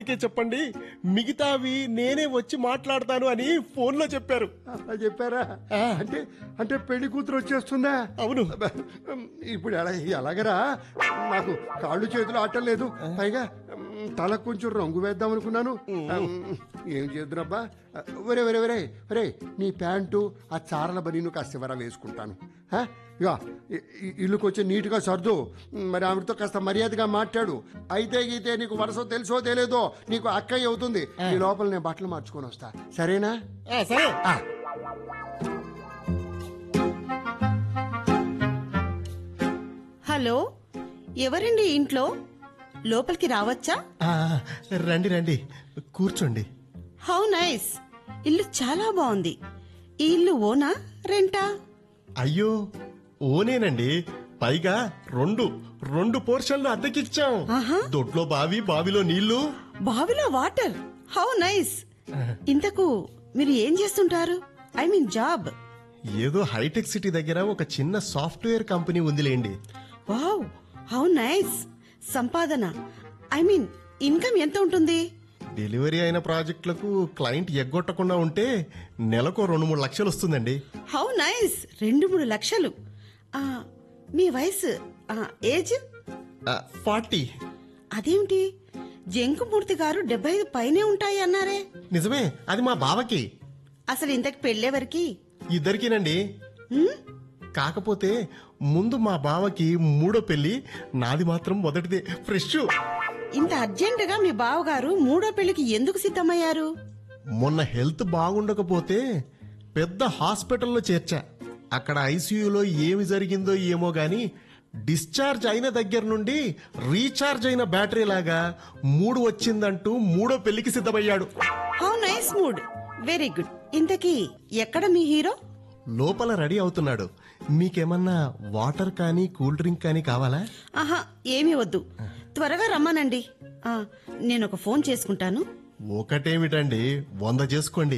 కే చెప్పండి మిగతావి నేనే వచ్చి మాట్లాడతాను అని ఫోన్లో చెప్పారు అలా చెప్పారా అంటే అంటే పెళ్లి కూతురు వచ్చేస్తుందా అవును అబ్బా, ఇప్పుడు ఎలా ఎలాగరా నాకు కాళ్ళు చేతులు ఆటం లేదు పైగా మ్, తలకు కొంచెం రంగు వేద్దాం అనుకున్నాను మ్, ఏం చేద్దురబ్బా ఒరే ఒరే ఒరే ఒరే నీ ప్యాంటు ఆ చారల బనీను కాస్త ఎవరా వేసుకుంటాను హ? ఇగో ఇ- ఇ- ఇల్లుకి వచ్చి నీట్గా సర్దు మరి ఆవిడతో కాస్త మర్యాదగా మాట్లాడు అయితే గీతే నీకు వరస తెలుసో తెలియదో నీకు అక్కయ్య అవుతుంది ఈ లోపల నేను బట్టలు మార్చుకొని వస్తా సరేనా ఆ, సరే ఆ. హలో ఎవరండి ఇంట్లో లోపలికి రావచ్చా ఆ, రండి రండి కూర్చోండి హౌ నైస్ ఇల్లు చాలా బాగుంది ఈ ఇల్లు ఓనా రెంటా అయ్యో ఓనేనండి పైగా రెండు రెండు పోర్షన్లు అద్దెకిచ్చాం ఆహా. దొడ్లో బావి బావిలో నీళ్లు బావిలో వాటర్ హౌ నైస్ ఇంతకు మీరు ఏం చేస్తుంటారు ఐ మీన్ జాబ్ ఏదో హైటెక్ సిటీ దగ్గర ఒక చిన్న సాఫ్ట్వేర్ కంపెనీ ఉందిలేండి వావ్ హౌ నైస్ సంపాదన ఐ మీన్ ఇన్కమ్ ఎంత ఉంటుంది డెలివరీ అయిన ప్రాజెక్టులకు క్లయింట్ ఎగ్గొట్టకుండా ఉంటే నెలకు రెండు మూడు లక్షలు వస్తుందండి హౌ నైస్ రెండు మూడు లక్షలు ఆ, మీ వయసు ఆ, ఏజ్ ఫార్టీ అదేమిటి జంకుమూర్తి గారు డెబ్బై ఐదు పైనే ఉంటాయి అన్నారే నిజమే అది మా బావకి అసలు ఇంతకు పెళ్ళేవరికి ఇద్దరికినండి కాకపోతే ముందు మా బావకి మూడో పెళ్లి నాది మాత్రం మొదటిదే ఫ్రెష్ ఇంత అర్జెంటుగా మీ బావగారు మూడో పెళ్లికి ఎందుకు సిద్ధమయ్యారు మొన్న హెల్త్ బాగుండకపోతే పెద్ద హాస్పిటల్లో చేర్చా అక్కడ ఐసీయూలో ఏమి జరిగిందో ఏమో గాని డిశ్చార్జ్ అయిన దగ్గర నుండి రీఛార్జ్ అయిన బ్యాటరీ లాగా మూడు వచ్చిందంటూ మూడో పెళ్లికి సిద్ధమయ్యాడు how nice mood very good ఇంతకీ ఎక్కడ మీ హీరో లోపల రెడీ అవుతున్నాడు మీకేమన్నా వాటర్ కానీ కూల్ డ్రింక్ కానీ కావాలా ఆహా ఏమీ వద్దు త్వరగా రమ్మనండి ఆ, నేను ఒక ఫోన్ చేసుకుంటాను ఒకటేమిటండి వంద చేసుకోండి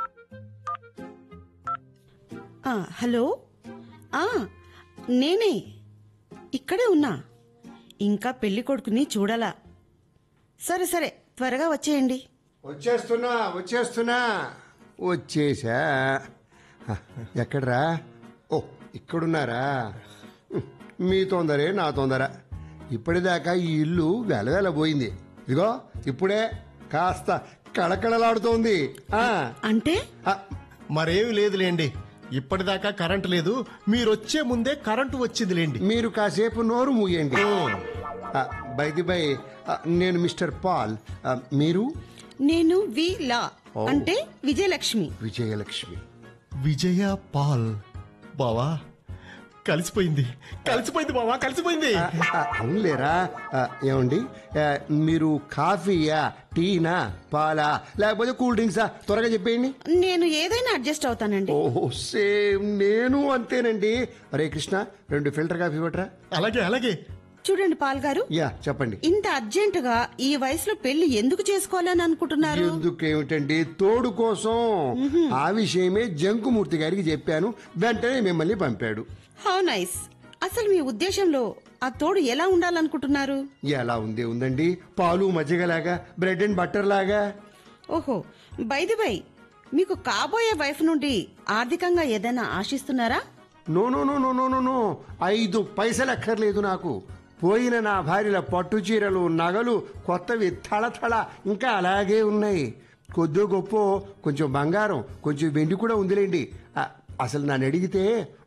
ఆ, హలో ఆ, నేనే ఇక్కడే ఉన్నా ఇంకా పెళ్లి కొడుకుని చూడాలా సరే సరే త్వరగా వచ్చేయండి వచ్చేస్తున్నా వచ్చేస్తున్నా వచ్చేసా హ, ఎక్కడ్రా ఓ ఇక్కడున్నారా హ్మ్, మీ తొందరే నా తొందర ఇప్పటిదాకా ఈ ఇల్లు వెలవెల పోయింది ఇదిగో ఇప్పుడే కాస్త కళకళలాడుతోంది ఆ, అంటే ఆ, మరేమి లేదులేండి ఇప్పటిదాకా కరెంట్ లేదు మీరొచ్చే ముందే కరెంటు వచ్చిందిలేండి మీరు కాసేపు నోరు మూయండి బైది బై నేను మిస్టర్ పాల్ ఆ, మీరు నేను వి లా అంటే విజయలక్ష్మి విజయలక్ష్మి విజయ పాల్ బావా కలిసిపోయింది కలిసిపోయింది బావా కలిసిపోయింది ఆ, ఆ, అవునులేరా ఆ, ఏమండి ఆ, మీరు కాఫీయా టీనా పాలా లేకపోతే కూల్ డ్రింక్సా త్వరగా చెప్పేయండి నేను ఏదైనా అడ్జస్ట్ అవుతానండి ఓహో సేమ్ నేను అంతేనండి అరే కృష్ణ రెండు ఫిల్టర్ కాఫీ ఇవ్వట్రా అలాగే అలాగే చూడండి పాల్ గారు యా చెప్పండి ఇంత అర్జెంటుగా ఈ వయసులో పెళ్లి ఎందుకు చేసుకోవాలని అనుకుంటున్నారు ఎందుకేమిటండి తోడు కోసం ఆ విషయమే జంకుమూర్తి గారికి చెప్పాను వెంటనే మిమ్మల్ని పంపాడు హౌ నైస్ అసలు మీ ఉద్దేశంలో ఆ తోడు ఎలా ఉండాలనుకుంటున్నారు ఎలా ఉంది ఉందండి పాలు మజ్జిగలాగా బ్రెడ్ అండ్ బట్టర్ లాగా ఓహో బైది బై మీకు కాబోయే వైఫ్ నుండి ఆర్థికంగా ఏదైనా ఆశిస్తున్నారా no no no no no no no ఐదు పైసలు అక్కర్లేదు నాకు పోయిన నా భార్యల పట్టు చీరలు నగలు కొత్తవి తళతళ ఇంకా అలాగే ఉన్నాయి కొద్దో గొప్ప కొంచెం బంగారం కొంచెం వెండి కూడా ఉందిలేండి ఆ, అసలు నన్ను అడిగితే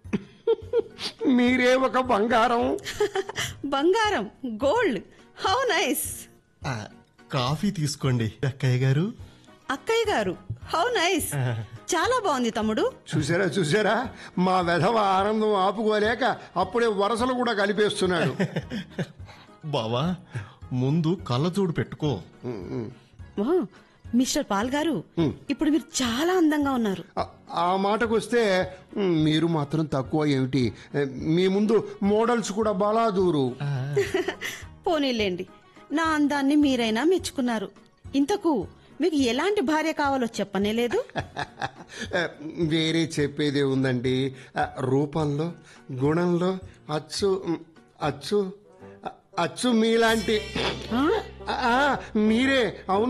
మీరే ఒక బంగారం బంగారం గోల్డ్ హౌ నైస్ ఆ, కాఫీ తీసుకోండి అక్కయ్య గారు అక్కయ్య గారు హౌ నైస్ చాలా బాగుంది తమ్ముడు చూసారా చూసారా మా వెధవ ఆనందం ఆపుకోలేక అప్పుడే వరసలు కూడా కలిపేస్తున్నాడు బావా ముందు కళ్ళజోడు పెట్టుకో ఓ, మిస్టర్ పాల్ గారు ఇప్పుడు మీరు చాలా అందంగా ఉన్నారు ఆ- ఆ మాటకు వస్తే మ్, మీరు మాత్రం తక్కువ ఏమిటి మీ ముందు మోడల్స్ కూడా బాలా దూరు పోనీలేండి నా అందాన్ని మీరైనా మెచ్చుకున్నారు ఇంతకు మీకు ఎలాంటి భార్య కావాలో చెప్పనే లేదు వేరే చెప్పేదే ఉందండి ఆ, రూపంలో గుణంలో అచ్చు మ్, అచ్చు ఆ, అచ్చు మీలాంటి ఆ? ఆ, మీరే అవును